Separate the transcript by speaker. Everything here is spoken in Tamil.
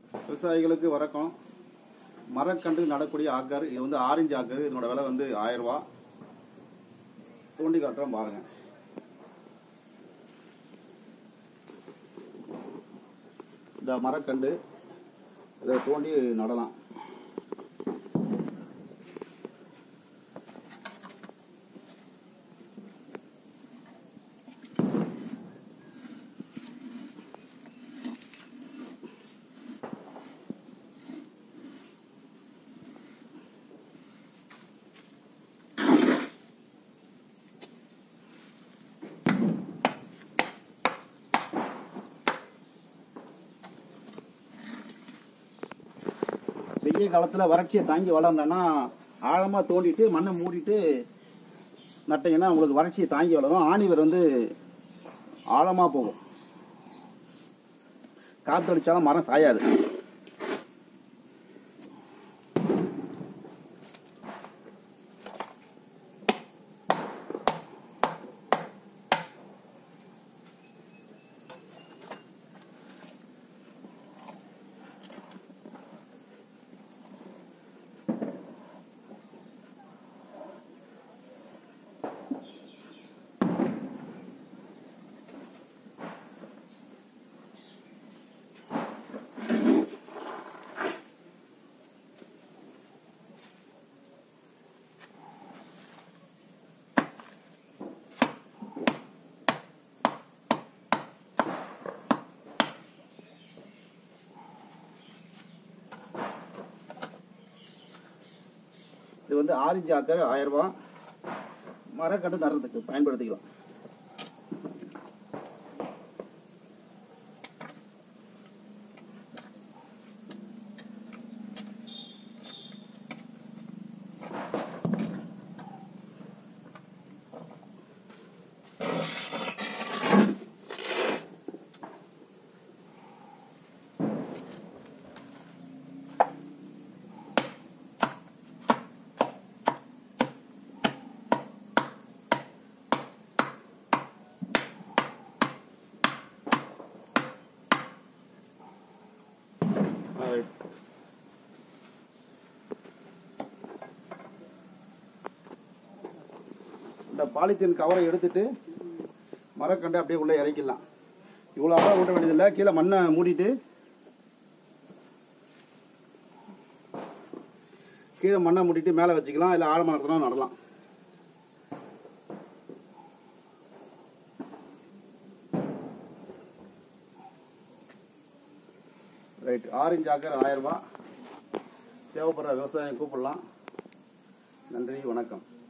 Speaker 1: விவசாயிகளுக்கு வணக்கம் மரக்கன்று நடக்கூடிய ஆக்கர் இது வந்து ஆரஞ்சு ஆக்கர் இதனோட விலை வந்து ஆயிரம் ரூபா தோண்டி காட்டுறோம் பாருங்க இந்த மரக்கண்டு இதை தோண்டி நடலாம் வெய்ய காலத்துல வறட்சியை தாங்கி வளரணும்னா ஆழமா தோண்டிட்டு மண்ணை மூடிட்டு நட்டீங்கன்னா உங்களுக்கு வறட்சியை தாங்கி வளரும் ஆணிவர் வந்து ஆழமா போகும் காத்தடிச்சாலும் மரம் சாயாது இது வந்து ஆரஞ்சு ஆக்கர் ஆயிரம் ரூபாய் மரக்கன்று நடுறதுக்கு பயன்படுத்திக்கலாம் Alright. இந்த பாலித்தீன் கவரை எடுத்துட்டு மரக்கண்டை அப்படியே உள்ள இறக்கிடலாம் இவ்வளோ அவ்வளோ விட வேண்டியதில்லை கீழே மண்ணை மூடிட்டு கீழே மண்ணை மூடிட்டு மேலே வச்சுக்கலாம் இல்லை ஆழமாக நடத்தினா நடலாம் ரைட் ஆரஞ்சு ஆக்கர் ஆயிரம் ரூபாய் தேவைப்படுற விவசாயம் கூப்பிடலாம் நன்றி வணக்கம்